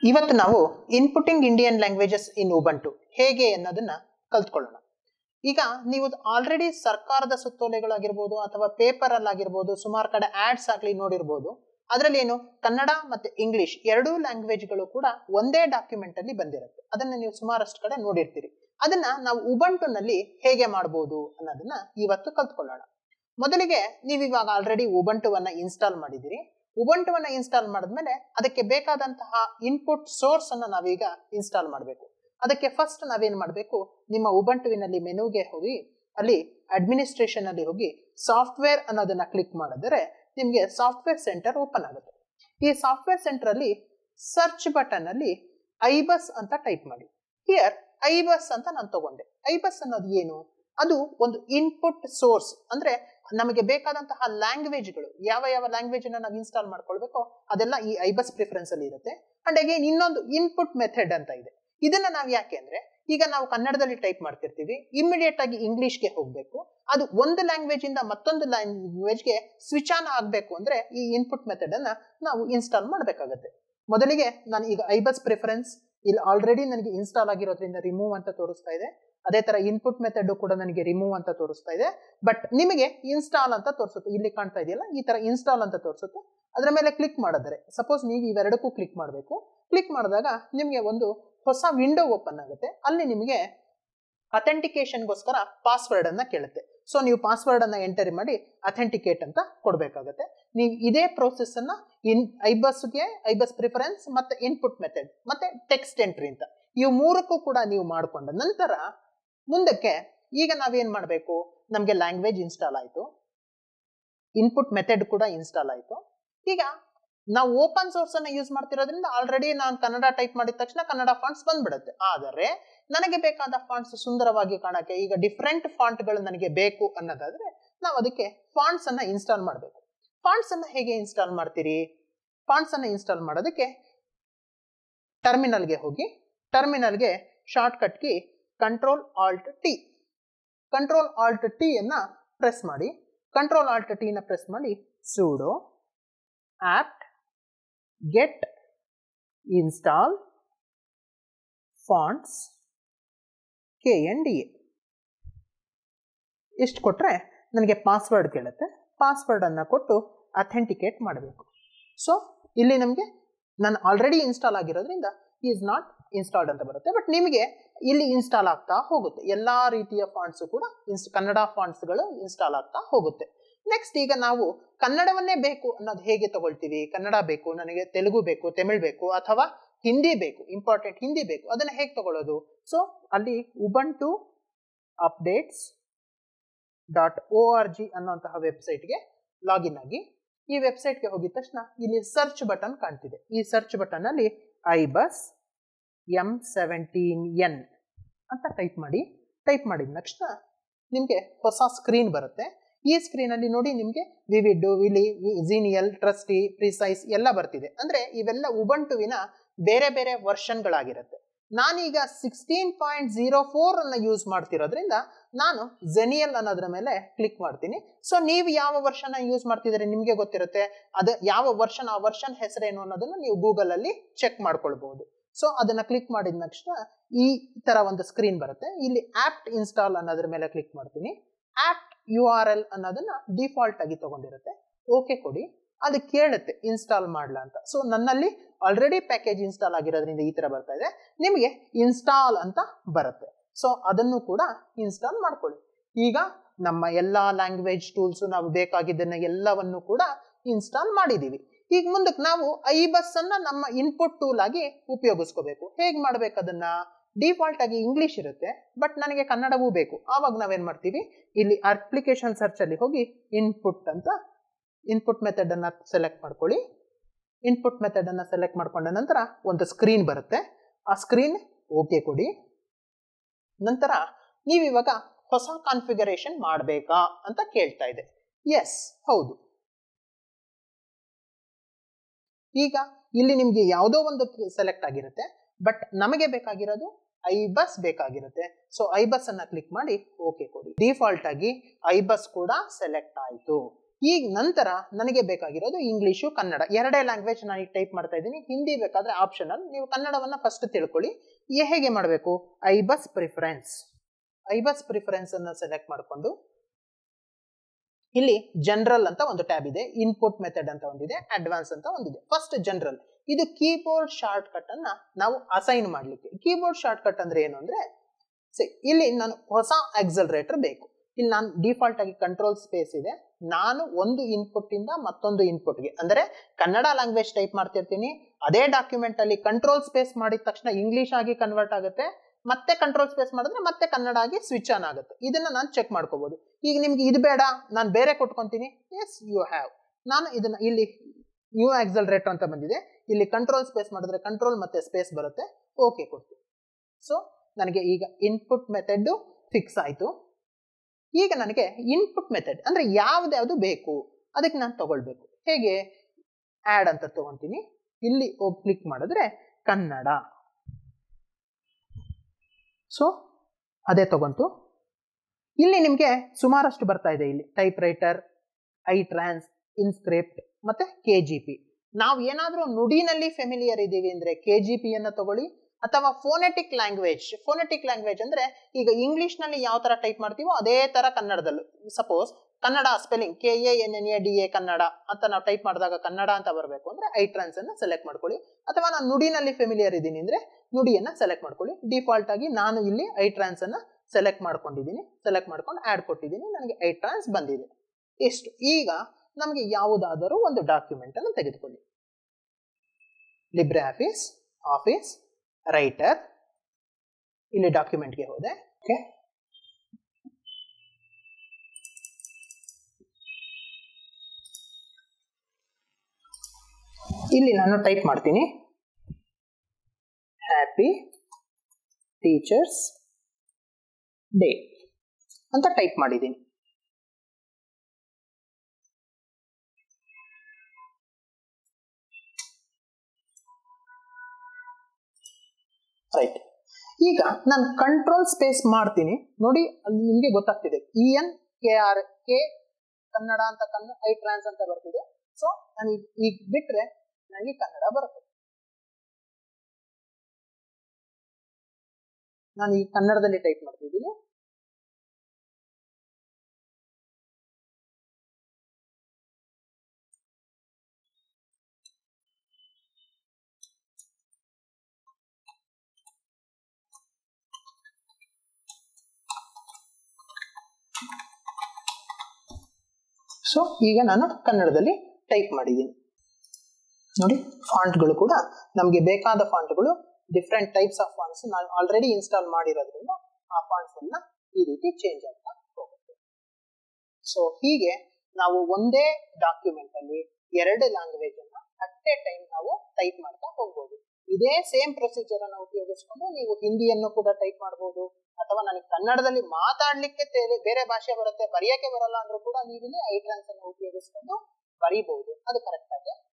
ಇವತ್ತು ನಾವು inputting Indian languages in Ubuntu ಹೇಗೆ ಅನ್ನೋದನ್ನ ಕಲ್ತ್ಕೊಳ್ಳೋಣ ಈಗ ನೀವು ಆಲ್ರೆಡಿ ಸರ್ಕಾರದ ಸುತ್ತೋಲೆಗಳಾಗಿರ್ಬೋದು ಅಥವಾ ಪೇಪರ್ ಅಲ್ಲಾಗಿರ್ಬೋದು ಸುಮಾರು ಕಡೆ ಆಡ್ಸ್ ಆಗ್ಲಿ ನೋಡಿರ್ಬೋದು ಅದರಲ್ಲಿ ಏನು ಕನ್ನಡ ಮತ್ತೆ ಇಂಗ್ಲಿಷ್ ಎರಡೂ ಲ್ಯಾಂಗ್ವೇಜ್ಗಳು ಕೂಡ ಒಂದೇ ಡಾಕ್ಯುಮೆಂಟ್ ಅಲ್ಲಿ ಬಂದಿರುತ್ತೆ ಅದನ್ನ ನೀವು ಸುಮಾರಷ್ಟು ಕಡೆ ನೋಡಿರ್ತೀರಿ ಅದನ್ನ ನಾವು ಉಬಂಟುನಲ್ಲಿ ಹೇಗೆ ಮಾಡಬಹುದು ಅನ್ನೋದನ್ನ ಇವತ್ತು ಕಲ್ತ್ಕೊಳ್ಳೋಣ ಮೊದಲಿಗೆ ನೀವು ಇವಾಗ ಆಲ್ರೆಡಿ ಉಬಂಟುವನ್ನ ಇನ್ಸ್ಟಾಲ್ ಮಾಡಿದಿರಿ ಉಬಂಟುವನ್ನ ಇನ್ಸ್ಟಾಲ್ ಮಾಡಿದ್ಮೇಲೆ ಅದಕ್ಕೆ ಬೇಕಾದಂತಹ ಇನ್ಪುಟ್ ಸೋರ್ಸ್ ಅನ್ನ ನಾವೀಗ ಇನ್ಸ್ಟಾಲ್ ಮಾಡಬೇಕು ಅದಕ್ಕೆ ಫಸ್ಟ್ ನಾವೇನ್ ಮಾಡಬೇಕು ನಿಮ್ಮ ಉಬಂಟುವಿನಲ್ಲಿ ಮೆನುಗೆ ಹೋಗಿ ಅಲ್ಲಿ ಅಡ್ಮಿನಿಸ್ಟ್ರೇಷನ್ ಅಲ್ಲಿ ಹೋಗಿ ಸಾಫ್ಟ್ವೇರ್ ಅನ್ನೋದನ್ನ ಕ್ಲಿಕ್ ಮಾಡಿದ್ರೆ ನಿಮಗೆ ಸಾಫ್ಟ್ವೇರ್ ಸೆಂಟರ್ ಓಪನ್ ಆಗುತ್ತೆ ಈ ಸಾಫ್ಟ್ವೇರ್ ಸೆಂಟರ್ ಅಲ್ಲಿ ಸರ್ಚ್ ಬಟನ್ ಅಲ್ಲಿ ಐಬಸ್ ಅಂತ ಟೈಪ್ ಮಾಡಿ ಹಿಯರ್ ಐಬಸ್ ಅಂತ ನಾನು ತಗೊಂಡೆ ಐಬಸ್ ಅನ್ನೋದು ಏನು ಅದು ಒಂದು ಇನ್ಪುಟ್ ಸೋರ್ಸ್ ಅಂದ್ರೆ ನಮಗೆ ಬೇಕಾದಂತಹ ಲ್ಯಾಂಗ್ವೇಜ್ಗಳು ಯಾವ ಯಾವ ಲ್ಯಾಂಗ್ವೇಜ್ ಅನ್ನ ನಾವು ಇನ್ಸ್ಟಾಲ್ ಮಾಡ್ಕೊಳ್ಬೇಕೋ ಅದೆಲ್ಲ ಈ ಐಬಸ್ ಪ್ರಿಫರೆನ್ಸ್ ಅಲ್ಲಿ ಇರುತ್ತೆ ಅಂಡ್ ಅಗೇನ್ ಇನ್ನೊಂದು ಇನ್ಪುಟ್ ಮೆಥಡ್ ಅಂತ ಇದೆ ಇದನ್ನ ನಾವು ಯಾಕೆ ಅಂದ್ರೆ ಈಗ ನಾವು ಕನ್ನಡದಲ್ಲಿ ಟೈಪ್ ಮಾಡ್ತಿರ್ತೀವಿ ಇಮಿಡಿಯೇಟ್ ಆಗಿ ಇಂಗ್ಲಿಷ್ಗೆ ಹೋಗ್ಬೇಕು ಅದು ಒಂದು ಲ್ಯಾಂಗ್ವೇಜ್ ಇಂದ ಮತ್ತೊಂದು ಲ್ಯಾಂಗ್ವೇಜ್ಗೆ ಸ್ವಿಚ್ ಆನ್ ಆಗಬೇಕು ಅಂದ್ರೆ ಈ ಇನ್ಪುಟ್ ಮೆಥಡ್ ಅನ್ನ ನಾವು ಇನ್ಸ್ಟಾಲ್ ಮಾಡಬೇಕಾಗತ್ತೆ ಮೊದಲಿಗೆ ನಾನು ಈಗ ಐಬಸ್ ಪ್ರಿಫರೆನ್ಸ್ ಇಲ್ಲಿ ಆಲ್ರೆಡಿ ನನಗೆ ಇನ್ಸ್ಟಾಲ್ ಆಗಿರೋದ್ರಿಂದ ರಿಮೂವ್ ಅಂತ ತೋರಿಸ್ತಾ ಇದೆ ಅದೇ ತರ ಇನ್ಪುಟ್ ಮೆಥಡ್ ಕೂಡ ನನಗೆ ರಿಮೂವ್ ಅಂತ ತೋರಿಸ್ತಾ ಇದೆ ಬಟ್ ನಿಮಗೆ ಇನ್ಸ್ಟಾಲ್ ಅಂತ ತೋರಿಸುತ್ತೆ ಇಲ್ಲಿ ಕಾಣ್ತಾ ಇದೆಯಲ್ಲ ಈ ತರ ಇನ್ಸ್ಟಾಲ್ ಅಂತ ತೋರಿಸುತ್ತೆ ಅದರ ಮೇಲೆ ಕ್ಲಿಕ್ ಮಾಡಿದ್ರೆ ಸಪೋಸ್ ನೀವು ಇವೆರಡಕ್ಕೂ ಕ್ಲಿಕ್ ಮಾಡಬೇಕು ಕ್ಲಿಕ್ ಮಾಡಿದಾಗ ನಿಮಗೆ ಒಂದು ಹೊಸ ವಿಂಡೋ ಓಪನ್ ಆಗುತ್ತೆ ಅಲ್ಲಿ ನಿಮಗೆ ಅಥೆಂಟಿಕೇಶನ್ಗೋಸ್ಕರ ಪಾಸ್ವರ್ಡ್ ಅನ್ನ ಕೇಳುತ್ತೆ ಸೊ ನೀವು ಪಾಸ್ವರ್ಡ್ ಅನ್ನ ಎಂಟರ್ ಮಾಡಿ ಅಥೆಂಟಿಕೇಟ್ ಅಂತ ಕೊಡಬೇಕಾಗುತ್ತೆ ನೀವು ಇದೇ ಪ್ರೋಸೆಸ್ ಅನ್ನ ಇನ್ ಐಬಸ್ಗೆ ಐಬಸ್ ಪ್ರಿಫರೆನ್ಸ್ ಮತ್ತೆ ಇನ್ಪುಟ್ ಮೆಥಡ್ ಮತ್ತೆ ಟೆಕ್ಸ್ಟ್ ಎಂಟ್ರಿ ಅಂತ ಇವು ಮೂರಕ್ಕೂ ಕೂಡ ನೀವು ಮಾಡಿಕೊಂಡ ನಂತರ ಮುಂದಕ್ಕೆ ಈಗ ನಾವೇನ್ ಮಾಡಬೇಕು ನಮಗೆ ಲ್ಯಾಂಗ್ವೇಜ್ ಇನ್ಸ್ಟಾಲ್ ಆಯಿತು ಇನ್ಪುಟ್ ಮೆಥಡ್ ಕೂಡ ಇನ್ಸ್ಟಾಲ್ ಆಯಿತು ಈಗ ನಾವು ಓಪನ್ ಸೋರ್ಸ್ ಅನ್ನ ಯೂಸ್ ಮಾಡ್ತಿರೋದ್ರಿಂದ ಆಲ್ರೆಡಿ ನಾನು ಕನ್ನಡ ಟೈಪ್ ಮಾಡಿದ ತಕ್ಷಣ ಕನ್ನಡ ಫಾಂಟ್ಸ್ ಬಂದ್ಬಿಡುತ್ತೆ ಆದರೆ ನನಗೆ ಬೇಕಾದ ಫಾಂಟ್ಸ್ ಸುಂದರವಾಗಿ ಕಾಣಕ್ಕೆ ಈಗ ಡಿಫ್ರೆಂಟ್ ಫಾಂಟ್ಗಳು ನನಗೆ ಬೇಕು ಅನ್ನೋದಾದ್ರೆ ನಾವು ಅದಕ್ಕೆ ಫಾಂಟ್ಸ್ ಅನ್ನ ಇನ್ಸ್ಟಾಲ್ ಮಾಡಬೇಕು ಫಾಂಟ್ಸ್ ಅನ್ನ ಹೇಗೆ ಇನ್ಸ್ಟಾಲ್ ಮಾಡ್ತೀರಿ ಫಾಂಟ್ಸ್ ಅನ್ನ ಇನ್ಸ್ಟಾಲ್ ಮಾಡೋದಕ್ಕೆ ಟರ್ಮಿನಲ್ಗೆ ಹೋಗಿ ಟರ್ಮಿನಲ್ಗೆ shortcut key control alt T control alt T ಅನ್ನ ಪ್ರೆಸ್ ಮಾಡಿ ಕಂಟ್ರೋಲ್ ಆಲ್ಟ್ ಟಿ ನ ಪ್ರೆಸ್ ಮಾಡಿ sudo apt get install fonts K N D A ಇಷ್ಟು ಕೊಟ್ಟರೆ ನನಗೆ ಪಾಸ್ವರ್ಡ್ ಕೇಳುತ್ತೆ ಪಾಸ್ವರ್ಡ್ ಅನ್ನು ಕೊಟ್ಟು ಅಥೆಂಟಿಕೇಟ್ ಮಾಡಬೇಕು ಸೊ ಇಲ್ಲಿ ನಮಗೆ ನಾನು ಆಲ್ರೆಡಿ ಇನ್ಸ್ಟಾಲ್ ಆಗಿರೋದ್ರಿಂದ ಈಸ್ ನಾಟ್ ಇನ್ಸ್ಟಾಲ್ಡ್ ಅಂತ ಬರುತ್ತೆ ಬಟ್ ನಿಮಗೆ ಇಲ್ಲಿ ಇನ್ಸ್ಟಾಲ್ ಆಗ್ತಾ ಹೋಗುತ್ತೆ ಎಲ್ಲ ರೀತಿಯ ಫಾಂಟ್ಸು ಕೂಡ ಇನ್ಸ್ ಕನ್ನಡ ಫಾಂಟ್ಸ್ಗಳು ಇನ್ಸ್ಟಾಲ್ ಆಗ್ತಾ ಹೋಗುತ್ತೆ ನೆಕ್ಸ್ಟ್ ಈಗ ನಾವು ಕನ್ನಡವನ್ನೇ ಬೇಕು ಅನ್ನೋದು ಹೇಗೆ ತಗೊಳ್ತೀವಿ ಕನ್ನಡ ಬೇಕು ನನಗೆ ತೆಲುಗು ಬೇಕು ತಮಿಳ್ ಬೇಕು ಅಥವಾ ಹಿಂದಿ ಬೇಕು ಇಂಪಾರ್ಟೆಂಟ್ ಹಿಂದಿ ಬೇಕು ಅದನ್ನ ಹೇಗೆ ತಗೊಳ್ಳೋದು ಸೊ ಅಲ್ಲಿ Ubuntu updates dot O R G ಅನ್ನೋಂತಹ ವೆಬ್ಸೈಟ್ಗೆ ಲಾಗಿನ್ ಆಗಿ ಈ ವೆಬ್ಸೈಟ್ಗೆ ಹೋಗಿದ ತಕ್ಷಣ ಇಲ್ಲಿ ಸರ್ಚ್ ಬಟನ್ ಕಾಣ್ತಿದೆ ಈ ಸರ್ಚ್ ಬಟನ್ ಅಲ್ಲಿ IBus M seventeen N ಅಂತ ಟೈಪ್ ಮಾಡಿ ಟೈಪ್ ಮಾಡಿದ ತಕ್ಷಣ ನಿಮಗೆ ಹೊಸ ಸ್ಕ್ರೀನ್ ಬರುತ್ತೆ ಈ ಸ್ಕ್ರೀನ್ ಅಲ್ಲಿ ನೋಡಿ ನಿಮಗೆ ವಿವಿಡ್ ವಿಲಿ ಝೀನಿಯಲ್ ಟ್ರಸ್ಟಿ ಪ್ರಿಸೈಸ್ ಎಲ್ಲ ಬರ್ತಿದೆ ಅಂದ್ರೆ ಇವೆಲ್ಲ ಉಬಂಟುವಿನ ಬೇರೆ ಬೇರೆ ವರ್ಷನ್ಗಳಾಗಿರುತ್ತೆ ನಾನೀಗ ಸಿಕ್ಸ್ಟೀನ್ ಪಾಯಿಂಟ್ ಜೀರೋ ಫೋರ್ ಅನ್ನ ಯೂಸ್ ಮಾಡ್ತಿರೋದ್ರಿಂದ ನಾನು ಜೆನಿಯಲ್ ಅನ್ನೋದ್ರ ಮೇಲೆ ಕ್ಲಿಕ್ ಮಾಡ್ತೀನಿ ಸೊ ನೀವು ಯಾವ ವರ್ಷನ ಯೂಸ್ ಮಾಡ್ತಿದ್ರೆ ನಿಮಗೆ ಗೊತ್ತಿರುತ್ತೆ ಅದು ಯಾವ ವರ್ಷನ್ ಆ ವರ್ಷನ್ ಹೆಸರೇನು ಅನ್ನೋದನ್ನ ನೀವು ಗೂಗಲ್ ಅಲ್ಲಿ ಚೆಕ್ ಮಾಡ್ಕೊಳ್ಬಹುದು ಸೊ ಅದನ್ನ ಕ್ಲಿಕ್ ಮಾಡಿದ ತಕ್ಷಣ ಈ ತರ ಒಂದು ಸ್ಕ್ರೀನ್ ಬರುತ್ತೆ ಇಲ್ಲಿ ಆಪ್ಟ್ ಇನ್ಸ್ಟಾಲ್ ಅನ್ನೋದ್ರ ಮೇಲೆ ಕ್ಲಿಕ್ ಮಾಡ್ತೀನಿ ಆಪ್ಟ್ ಯು ಆರ್ ಎಲ್ ಅನ್ನೋದನ್ನ ಡಿಫಾಲ್ಟ್ ಆಗಿ ತಗೊಂಡಿರುತ್ತೆ ಓಕೆ ಕೊಡಿ ಅದು ಕೇಳುತ್ತೆ ಇನ್ಸ್ಟಾಲ್ ಮಾಡ್ಲಾ ಅಂತ ಸೊ ನನ್ನಲ್ಲಿ ಆಲ್ರೆಡಿ ಪ್ಯಾಕೇಜ್ ಇನ್ಸ್ಟಾಲ್ ಆಗಿರೋದ್ರಿಂದ ಈ ತರ ಬರ್ತಾ ಇದೆ ನಿಮಗೆ ಇನ್ಸ್ಟಾಲ್ ಅಂತ ಬರುತ್ತೆ ಸೊ ಅದನ್ನು ಕೂಡ ಇನ್ಸ್ಟಾಲ್ ಮಾಡ್ಕೊಳ್ಳಿ ಈಗ ನಮ್ಮ ಎಲ್ಲಾ ಲ್ಯಾಂಗ್ವೇಜ್ ಟೂಲ್ಸ್ ನಾವು ಬೇಕಾಗಿದ್ದನ್ನ ಎಲ್ಲವನ್ನು ಕೂಡ ಇನ್ಸ್ಟಾಲ್ ಮಾಡಿದೀವಿ ಈಗ ಮುಂದಕ್ಕೆ ನಾವು ಐ ಬಸ್ ಅನ್ನ ನಮ್ಮ ಇನ್ಪುಟ್ ಟೂಲ್ ಆಗಿ ಉಪಯೋಗಿಸ್ಕೋಬೇಕು ಹೇಗ್ ಮಾಡ್ಬೇಕು ಅದನ್ನ ಡಿಫಾಲ್ಟ್ ಆಗಿ ಇಂಗ್ಲಿಷ್ ಇರುತ್ತೆ ಬಟ್ ನನಗೆ ಕನ್ನಡವೂ ಬೇಕು ಆವಾಗ ನಾವೇನ್ ಮಾಡ್ತೀವಿ ಇಲ್ಲಿ ಅಪ್ಲಿಕೇಶನ್ ಸರ್ಚ್ ಅಲ್ಲಿ ಹೋಗಿ ಇನ್ಪುಟ್ ಅಂತ ಇನ್ಪುಟ್ ಮೆಥಡ್ ಅನ್ನ ಸೆಲೆಕ್ಟ್ ಮಾಡ್ಕೊಳ್ಳಿ ಇನ್ಪುಟ್ ಮೆಥಡ್ ಅನ್ನ ಸೆಲೆಕ್ಟ್ ಮಾಡ್ಕೊಂಡ ನಂತರ ಒಂದು ಸ್ಕ್ರೀನ್ ಬರುತ್ತೆ ಆ ಸ್ಕ್ರೀನ್ ಓಕೆ ಕೊಡಿ ನಂತರ ನೀವು ಇವಾಗ ಹೊಸ ಕಾನ್ಫಿಗರೇಷನ್ ಮಾಡಬೇಕಾ ಅಂತ ಕೇಳ್ತಾ ಇದೆ ಎಸ್ ಹೌದು ಈಗ ಇಲ್ಲಿ ನಿಮ್ಗೆ ಯಾವುದೋ ಒಂದು ಸೆಲೆಕ್ಟ್ ಆಗಿರುತ್ತೆ ಬಟ್ ನಮಗೆ ಬೇಕಾಗಿರೋದು ಐ ಬಸ್ ಬೇಕಾಗಿರುತ್ತೆ ಸೊ ಐ ಬಸ್ ಅನ್ನ ಕ್ಲಿಕ್ ಮಾಡಿ ಓಕೆ ಕೊಡಿ ಡಿಫಾಲ್ಟ್ ಆಗಿ ಐ ಬಸ್ ಕೂಡ ಸೆಲೆಕ್ಟ್ ಆಯಿತು ಈಗ ನಂತರ ನನಗೆ ಬೇಕಾಗಿರೋದು ಇಂಗ್ಲಿಷು ಕನ್ನಡ ಎರಡೇ ಲ್ಯಾಂಗ್ವೇಜ್ ನಾನು ಈಗ ಟೈಪ್ ಮಾಡ್ತಾ ಇದ್ದೀನಿ ಹಿಂದಿ ಬೇಕಾದ್ರೆ ಆಪ್ಷನಲ್ ನೀವು ಕನ್ನಡವನ್ನ ಫಸ್ಟ್ ತಿಳ್ಕೊಳ್ಳಿ ಈ ಹೇಗೆ ಮಾಡಬೇಕು IBus preference IBus preference ಅನ್ನ ಸೆಲೆಕ್ಟ್ ಮಾಡಿಕೊಂಡು ಇಲ್ಲಿ ಜನರಲ್ ಅಂತ ಒಂದು ಟ್ಯಾಬ್ ಇದೆ ಇನ್ಪುಟ್ ಮೆಥಡ್ ಅಂತ ಒಂದಿದೆ ಅಡ್ವಾನ್ಸ್ ಅಂತ ಒಂದಿದೆ ಫಸ್ಟ್ ಜನರಲ್ ಇದು ಕೀಬೋರ್ಡ್ ಶಾರ್ಟ್ ಕಟ್ ಅನ್ನ ನಾವು ಅಸೈನ್ ಮಾಡ್ಲಿಕ್ಕೆ ಕೀಬೋರ್ಡ್ ಶಾರ್ಟ್ ಕಟ್ ಅಂದ್ರೆ ಏನು ಅಂದ್ರೆ ಸಿ ಇಲ್ಲಿ ನಾನು ಹೊಸ ಆಕ್ಸಲರೇಟರ್ ಬೇಕು ಇಲ್ಲಿ ನಾನು ಡಿಫಾಲ್ಟ್ ಆಗಿ ಕಂಟ್ರೋಲ್ ಸ್ಪೇಸ್ ಇದೆ ನಾನು ಒಂದು ಇನ್ಪುಟ್ ಇಂದ ಮತ್ತೊಂದು ಇನ್ಪುಟ್ಗೆ ಅಂದರೆ ಕನ್ನಡ ಲ್ಯಾಂಗ್ವೇಜ್ ಟೈಪ್ ಮಾಡ್ತಿರ್ತೀನಿ ಅದೇ ಡಾಕ್ಯುಮೆಂಟ್ ಅಲ್ಲಿ ಕಂಟ್ರೋಲ್ ಸ್ಪೇಸ್ ಮಾಡಿದ ತಕ್ಷಣ ಇಂಗ್ಲಿಷ್ ಆಗಿ ಕನ್ವರ್ಟ್ ಆಗುತ್ತೆ ಮತ್ತೆ ಕಂಟ್ರೋಲ್ ಸ್ಪೇಸ್ ಮಾಡಿದ್ರೆ ಮತ್ತೆ ಕನ್ನಡ ಆಗಿ ಸ್ವಿಚ್ ಆನ್ ಆಗುತ್ತೆ ಇದನ್ನ ನಾನು ಚೆಕ್ ಮಾಡ್ಕೋಬಹುದು ಈಗ ನಿಮ್ಗೆ ಇದು ಬೇಡ ನಾನು ಬೇರೆ ಕೊಟ್ಕೊಂತೀನಿ ಎಸ್ ಯು ಹ್ಯಾವ್ ನಾನು ಇದನ್ನ ಇಲ್ಲಿ ನ್ಯೂ ಆಕ್ಸಲರೇಟರ್ ಅಂತ ಬಂದಿದೆ ಇಲ್ಲಿ ಕಂಟ್ರೋಲ್ ಸ್ಪೇಸ್ ಮಾಡಿದ್ರೆ ಕಂಟ್ರೋಲ್ ಮತ್ತೆ ಸ್ಪೇಸ್ ಬರುತ್ತೆ ಓಕೆ ಕೊಡ್ತೀನಿ ಸೊ ನನಗೆ ಈಗ ಇನ್ಪುಟ್ ಮೆಥಡ್ ಫಿಕ್ಸ್ ಆಯಿತು ಈಗ ನನಗೆ ಇನ್ಪುಟ್ ಮೆಥಡ್ ಅಂದ್ರೆ ಯಾವ್ದ್ಯಾವ್ದು ಬೇಕು ಅದಕ್ಕೆ ನಾನು ತಗೊಳ್ಬೇಕು ಹೇಗೆ ಆ್ಯಡ್ ಅಂತ ತಗೊಂತೀನಿ ಇಲ್ಲಿ ಹೋಗಿ ಕ್ಲಿಕ್ ಮಾಡಿದ್ರೆ ಕನ್ನಡ ಸೊ ಅದೇ ತಗೊಂತು ಇಲ್ಲಿ ನಿಮಗೆ ಸುಮಾರಷ್ಟು ಬರ್ತಾ ಇದೆ ಇಲ್ಲಿ typewriter ITRANS InScript ಮತ್ತೆ ಕೆ ಜಿ ಪಿ ನಾವು ಏನಾದರೂ ನುಡಿನಲ್ಲಿ ಫೆಮಿಲಿಯರ್ ಇದ್ದೀವಿ ಅಂದ್ರೆ ಕೆ ಜಿ ಪಿ ಅನ್ನ ತಗೊಳ್ಳಿ ಅಥವಾ ಫೋನೆಟಿಕ್ ಲ್ಯಾಂಗ್ವೇಜ್ ಫೋನೆಟಿಕ್ ಲ್ಯಾಂಗ್ವೇಜ್ ಅಂದ್ರೆ ಈಗ ಇಂಗ್ಲಿಷ್ ನಲ್ಲಿ ಯಾವ ತರ ಟೈಪ್ ಮಾಡ್ತೀವೋ ಅದೇ ತರ ಕನ್ನಡದಲ್ಲೂ suppose Kannada spelling K A N N A D A Kannada ಅಂತ ನಾವು ಟೈಪ್ ಮಾಡಿದಾಗ ಕನ್ನಡ ಅಂತ ಬರಬೇಕು ಅಂದ್ರೆ ಐ ಟ್ರಾನ್ಸ್ ಅನ್ನ ಸೆಲೆಕ್ಟ್ ಮಾಡ್ಕೊಳ್ಳಿ ಅಥವಾ ನಾನು ನುಡಿನಲ್ಲಿ ಫೆಮಿಲಿಯರ್ ಇದ್ದೀನಿ ಅಂದ್ರೆ ನುಡಿಯನ್ನ ಸೆಲೆಕ್ಟ್ ಮಾಡ್ಕೊಳ್ಳಿ ಡಿಫಾಲ್ಟ್ ಆಗಿ ನಾನು ಇಲ್ಲಿ ಐ ಟ್ರಾನ್ಸ್ ಅನ್ನ ಸೆಲೆಕ್ಟ್ ಮಾಡ್ಕೊಂಡಿದ್ದೀನಿ ಸೆಲೆಕ್ಟ್ ಮಾಡ್ಕೊಂಡು ಆಡ್ ಕೊಟ್ಟಿದ್ದೀನಿ ನನಗೆ ಐ ಟ್ರಾನ್ಸ್ ಬಂದಿದೆ ಎಷ್ಟು ಈಗ ನಮಗೆ ಯಾವುದಾದರೂ ಒಂದು ಡಾಕ್ಯುಮೆಂಟ್ ಅನ್ನು ತೆಗೆದುಕೊಳ್ಳಿ ಲಿಬ್ರೆ ಆಫೀಸ್ ಆಫೀಸ್ ರೈಟರ್ ಇಲ್ಲಿ ಡಾಕ್ಯುಮೆಂಟ್ಗೆ ಹೋದೆ ಓಕೆ ಇಲ್ಲಿ ನಾನು ಟೈಪ್ ಮಾಡ್ತೀನಿ ಹ್ಯಾಪಿ ಟೀಚರ್ಸ್ ಡೇ ಅಂತ ಟೈಪ್ ಮಾಡಿದ್ದೀನಿ ರೈಟ್ ಈಗ ನಾನು ಕಂಟ್ರೋಲ್ ಸ್ಪೇಸ್ ಮಾಡ್ತೀನಿ ನೋಡಿ ಅಲ್ಲಿ ನಿಮಗೆ ಗೊತ್ತಾಗ್ತಿದೆ E N K R K Kannada ಅಂತ ಕನ್ನಡ ಐ ಟ್ರಾನ್ಸ್ ಅಂತ ಬರ್ತಿದೆ ಸೊ ನಾನು ಈಗ ಈಗ ಬಿಟ್ರೆ ನನಗೆ ಕನ್ನಡ ಬರುತ್ತೆ ನಾನು ಈ ಕನ್ನಡದಲ್ಲಿ ಟೈಪ್ ಮಾಡ್ತಿದ್ದೀನಿ ಸೊ ಈಗ ನಾನು ಕನ್ನಡದಲ್ಲಿ ಟೈಪ್ ಮಾಡಿದ್ದೀನಿ ನೋಡಿ ಫಾಂಟ್ಗಳು ಕೂಡ ನಮಗೆ ಬೇಕಾದ ಫಾಂಟ್ಗಳು ಡಿಫ್ರೆಂಟ್ ಟೈಪ್ಸ್ ಆಫ್ ಫಾಂಟ್ಸ್ ನಾನು ಆಲ್ರೆಡಿ ಇನ್ಸ್ಟಾಲ್ ಮಾಡಿರೋದ್ರಿಂದ ಆ ಫಾಂಟ್ಸ್ ಎಲ್ಲ ಈ ರೀತಿ ಚೇಂಜ್ ಆಗ್ತಾ ಹೋಗುತ್ತೆ ಸೊ ಹೀಗೆ ನಾವು ಒಂದೇ ಡಾಕ್ಯುಮೆಂಟ್ ಅಲ್ಲಿ ಎರಡು ಲ್ಯಾಂಗ್ವೇಜ್ ಅನ್ನ ಅಟ್ ಎ ಟೈಮ್ ನಾವು ಟೈಪ್ ಮಾಡ್ತಾ ಹೋಗ್ಬೋದು ಇದೇ ಸೇಮ್ ಪ್ರೊಸೀಜರ್ ಅನ್ನು ಉಪಯೋಗಿಸ್ಕೊಂಡು ನೀವು ಹಿಂದಿಯನ್ನು ಕೂಡ ಟೈಪ್ ಮಾಡಬಹುದು ಅಥವಾ ನನಗೆ ಕನ್ನಡದಲ್ಲಿ ಮಾತಾಡ್ಲಿಕ್ಕೆ ಬೇರೆ ಭಾಷೆ ಬರುತ್ತೆ ಬರೆಯಕ್ಕೆ ಬರಲ್ಲ ಅಂದ್ರೂ ಕೂಡ ನೀವು ಐ ಟ್ರಾನ್ಸ್ ಅನ್ನು ಉಪಯೋಗಿಸ್ಕೊಂಡು ಬರೀಬಹುದು ಅದು ಕರೆಕ್ಟ್ ಆಗಿ